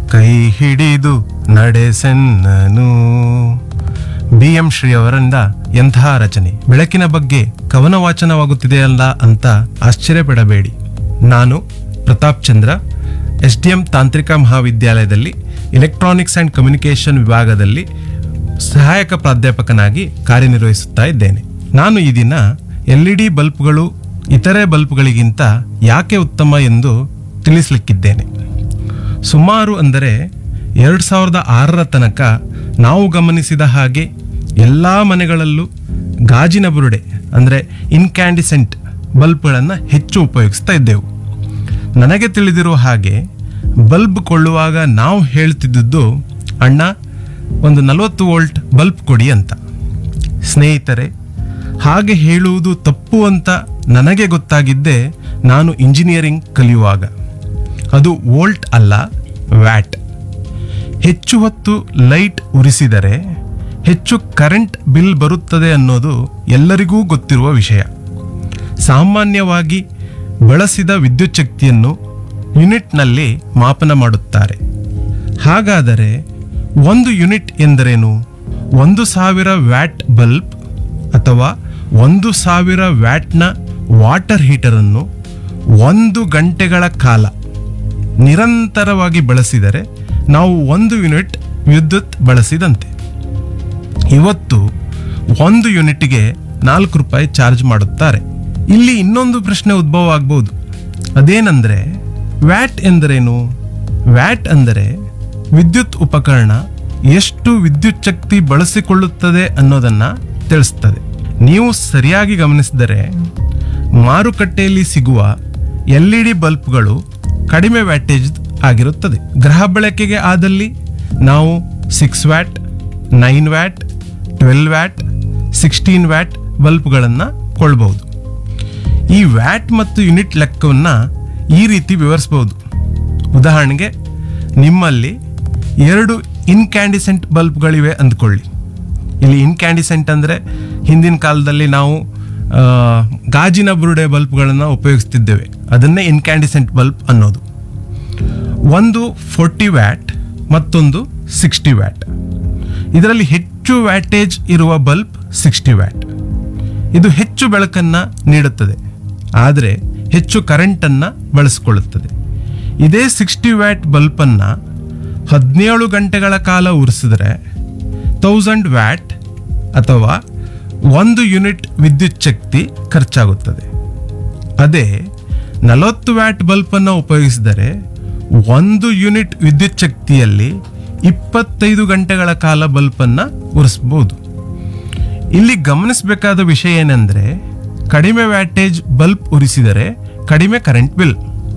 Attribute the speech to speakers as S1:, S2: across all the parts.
S1: ಕೈ ಹಿಡಿದು ನಡೆಸೆನ್ನನು B M Shri ಅವರಿಂದ ಎಂತಹ ರಚನೆ ಬೆಳಕಿನ ಬಗ್ಗೆ ಕವನ ವಾಚನವಾಗುತ್ತಿದೆಯಲ್ಲ ಅಂತ ಆಶ್ಚರ್ಯಪಡಬೇಡಿ ನಾನು Pratap Chandra S D M ತಾಂತ್ರಿಕ ಮಹಾವಿದ್ಯಾಲಯದಲ್ಲಿ ಇಲೆಕ್ಟ್ರಾನಿಕ್ಸ್ ಆ್ಯಂಡ್ ಕಮ್ಯುನಿಕೇಷನ್ ವಿಭಾಗದಲ್ಲಿ ಸಹಾಯಕ ಪ್ರಾಧ್ಯಾಪಕನಾಗಿ ಕಾರ್ಯನಿರ್ವಹಿಸುತ್ತಾ ಇದ್ದೇನೆ ನಾನು ಈ ದಿನ ಎಲ್ ಇ ಡಿ ಬಲ್ಬ್ಗಳು ಇತರೆ ಬಲ್ಬ್ಗಳಿಗಿಂತ ಯಾಕೆ ಉತ್ತಮ ಎಂದು ತಿಳಿಸಲಿಕ್ಕಿದ್ದೇನೆ ಸುಮಾರು ಅಂದರೆ ಎರಡು ಸಾವಿರದ ಆರರ ತನಕ ನಾವು ಗಮನಿಸಿದ ಹಾಗೆ ಎಲ್ಲ ಮನೆಗಳಲ್ಲೂ ಗಾಜಿನ ಬುರುಡೆ ಅಂದರೆ ಇನ್ಕ್ಯಾಂಡಿಸೆಂಟ್ ಬಲ್ಬ್ಗಳನ್ನು ಹೆಚ್ಚು ಉಪಯೋಗಿಸ್ತಾ ಇದ್ದೆವು ನನಗೆ ತಿಳಿದಿರುವ ಹಾಗೆ ಬಲ್ಬ್ ಕೊಳ್ಳುವಾಗ ನಾವು ಹೇಳ್ತಿದ್ದದ್ದು ಅಣ್ಣ ಒಂದು ನಲವತ್ತು ವೋಲ್ಟ್ ಬಲ್ಬ್ ಕೊಡಿ ಅಂತ ಸ್ನೇಹಿತರೆ ಹಾಗೆ ಹೇಳುವುದು ತಪ್ಪು ಅಂತ ನನಗೆ ಗೊತ್ತಾಗಿದ್ದೇ ನಾನು ಇಂಜಿನಿಯರಿಂಗ್ ಕಲಿಯುವಾಗ ಅದು ವೋಲ್ಟ್ ಅಲ್ಲ ವ್ಯಾಟ್ ಹೆಚ್ಚು ಹೊತ್ತು ಲೈಟ್ ಉರಿಸಿದರೆ ಹೆಚ್ಚು ಕರೆಂಟ್ ಬಿಲ್ ಬರುತ್ತದೆ ಅನ್ನೋದು ಎಲ್ಲರಿಗೂ ಗೊತ್ತಿರುವ ವಿಷಯ ಸಾಮಾನ್ಯವಾಗಿ ಬಳಸಿದ ವಿದ್ಯುತ್ ಶಕ್ತಿಯನ್ನು ಯೂನಿಟ್ನಲ್ಲಿ ಮಾಪನ ಮಾಡುತ್ತಾರೆ ಹಾಗಾದರೆ ಒಂದು ಯೂನಿಟ್ ಎಂದರೇನು ಒಂದು ಸಾವಿರ ವ್ಯಾಟ್ ಬಲ್ಬ್ ಅಥವಾ ಒಂದು ಸಾವಿರ ವ್ಯಾಟ್ನ ವಾಟರ್ ಹೀಟರನ್ನು ಒಂದು ಗಂಟೆಗಳ ಕಾಲ ನಿರಂತರವಾಗಿ ಬಳಸಿದರೆ ನಾವು ಒಂದು ಯೂನಿಟ್ ವಿದ್ಯುತ್ ಬಳಸಿದಂತೆ ಇವತ್ತು ಒಂದು ಯೂನಿಟ್ಗೆ ನಾಲ್ಕು ರೂಪಾಯಿ ಚಾರ್ಜ್ ಮಾಡುತ್ತಾರೆ ಇಲ್ಲಿ ಇನ್ನೊಂದು ಪ್ರಶ್ನೆ ಉದ್ಭವ ಆಗ್ಬೋದು ಅದೇನೆಂದರೆ ವ್ಯಾಟ್ ಎಂದರೇನು ವ್ಯಾಟ್ ಅಂದರೆ ವಿದ್ಯುತ್ ಉಪಕರಣ ಎಷ್ಟು ವಿದ್ಯುತ್ ಶಕ್ತಿ ಬಳಸಿಕೊಳ್ಳುತ್ತದೆ ಅನ್ನೋದನ್ನ ತಿಳಿಸ್ತದೆ ನೀವು ಸರಿಯಾಗಿ ಗಮನಿಸಿದರೆ ಮಾರುಕಟ್ಟೆಯಲ್ಲಿ ಸಿಗುವ ಎಲ್ ಇ ಡಿ ಬಲ್ಬ್ಗಳು ಕಡಿಮೆ ವ್ಯಾಟೇಜ್ ಆಗಿರುತ್ತದೆ ಗೃಹ ಬಳಕೆಗೆ ಆದಲ್ಲಿ ನಾವು six watt nine watt twelve watt sixteen watt ಬಲ್ಬ್ಗಳನ್ನು ಕೊಳ್ಳಬಹುದು ಈ ವ್ಯಾಟ್ ಮತ್ತು ಯೂನಿಟ್ ಲೆಕ್ಕವನ್ನು ಈ ರೀತಿ ವಿವರಿಸಬಹುದು ಉದಾಹರಣೆಗೆ ನಿಮ್ಮಲ್ಲಿ ಎರಡು ಇನ್ಕ್ಯಾಂಡಿಸೆಂಟ್ ಬಲ್ಬ್ಗಳಿವೆ ಅಂದ್ಕೊಳ್ಳಿ ಇಲ್ಲಿ ಇನ್ಕ್ಯಾಂಡಿಸೆಂಟ್ ಅಂದರೆ ಹಿಂದಿನ ಕಾಲದಲ್ಲಿ ನಾವು ಆ, ಗಾಜಿನ ಬುರುಡೆ ಬಲ್ಬ್ಗಳನ್ನು ಉಪಯೋಗಿಸ್ತಿದ್ದೇವೆ ಅದನ್ನೇ ಇನ್ಕ್ಯಾಂಡಿಸೆಂಟ್ ಬಲ್ಬ್ ಅನ್ನೋದು ಒಂದು ಫೋರ್ಟಿ ವ್ಯಾಟ್ ಮತ್ತೊಂದು ಸಿಕ್ಸ್ಟಿ ವ್ಯಾಟ್ ಇದರಲ್ಲಿ ಹೆಚ್ಚು ವ್ಯಾಟೇಜ್ ಇರುವ ಬಲ್ಬ್ ಸಿಕ್ಸ್ಟಿ ವ್ಯಾಟ್ ಇದು ಹೆಚ್ಚು ಬೆಳಕನ್ನು ನೀಡುತ್ತದೆ ಆದರೆ ಹೆಚ್ಚು ಕರೆಂಟನ್ನು ಬಳಸಿಕೊಳ್ಳುತ್ತದೆ ಇದೇ ಸಿಕ್ಸ್ಟಿ ವ್ಯಾಟ್ ಬಲ್ಬನ್ನು ಹದಿನೇಳು ಗಂಟೆಗಳ ಕಾಲ ಉರಿಸಿದ್ರೆ ತೌಸಂಡ್ ವ್ಯಾಟ್ ಅಥವಾ ಒಂದು ಯೂನಿಟ್ ವಿದ್ಯುತ್ ಶಕ್ತಿ ಖರ್ಚಾಗುತ್ತದೆ ಅದೇ ನಲವತ್ತು ವ್ಯಾಟ್ ಬಲ್ಬನ್ನು ಉಪಯೋಗಿಸಿದರೆ ಒಂದು ಯೂನಿಟ್ ವಿದ್ಯುತ್ ಶಕ್ತಿಯಲ್ಲಿ ಇಪ್ಪತ್ತೈದು ಗಂಟೆಗಳ ಕಾಲ ಬಲ್ಬನ್ನು ಉರಿಸಬಹುದು ಇಲ್ಲಿ ಗಮನಿಸಬೇಕಾದ ವಿಷಯ ಏನೆಂದರೆ ಕಡಿಮೆ ವ್ಯಾಟೇಜ್ ಬಲ್ಬ್ ಉರಿಸಿದರೆ ಕಡಿಮೆ ಕರೆಂಟ್ ಬಿಲ್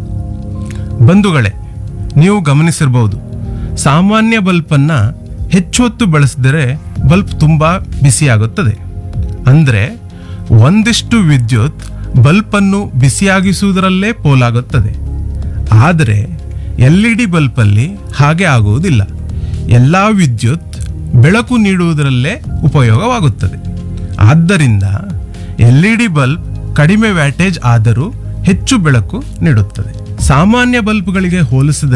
S1: ಬಂಧುಗಳೇ ನೀವು ಗಮನಿಸಿರಬಹುದು ಸಾಮಾನ್ಯ ಬಲ್ಬನ್ನು ಹೆಚ್ಚು ಹೊತ್ತು ಬಳಸಿದರೆ ಬಲ್ಬ್ ತುಂಬ ಬಿಸಿಯಾಗುತ್ತದೆ ಅಂದರೆ ಒಂದಿಷ್ಟು ವಿದ್ಯುತ್ ಬಲ್ಬನ್ನು ಬಿಸಿಯಾಗಿಸುವುದರಲ್ಲೇ ಪೋಲಾಗುತ್ತದೆ ಆದರೆ ಎಲ್ ಇ ಡಿ ಬಲ್ಬಲ್ಲಿ ಹಾಗೆ ಆಗುವುದಿಲ್ಲ ಎಲ್ಲ ವಿದ್ಯುತ್ ಬೆಳಕು ನೀಡುವುದರಲ್ಲೇ ಉಪಯೋಗವಾಗುತ್ತದೆ ಆದ್ದರಿಂದ ಎಲ್ ಇ ಡಿ ಬಲ್ಬ್ ಕಡಿಮೆ ವ್ಯಾಟೇಜ್ ಆದರೂ ಹೆಚ್ಚು ಬೆಳಕು ನೀಡುತ್ತದೆ ಸಾಮಾನ್ಯ ಬಲ್ಬ್ಗಳಿಗೆ ಹೋಲಿಸಿದರೆ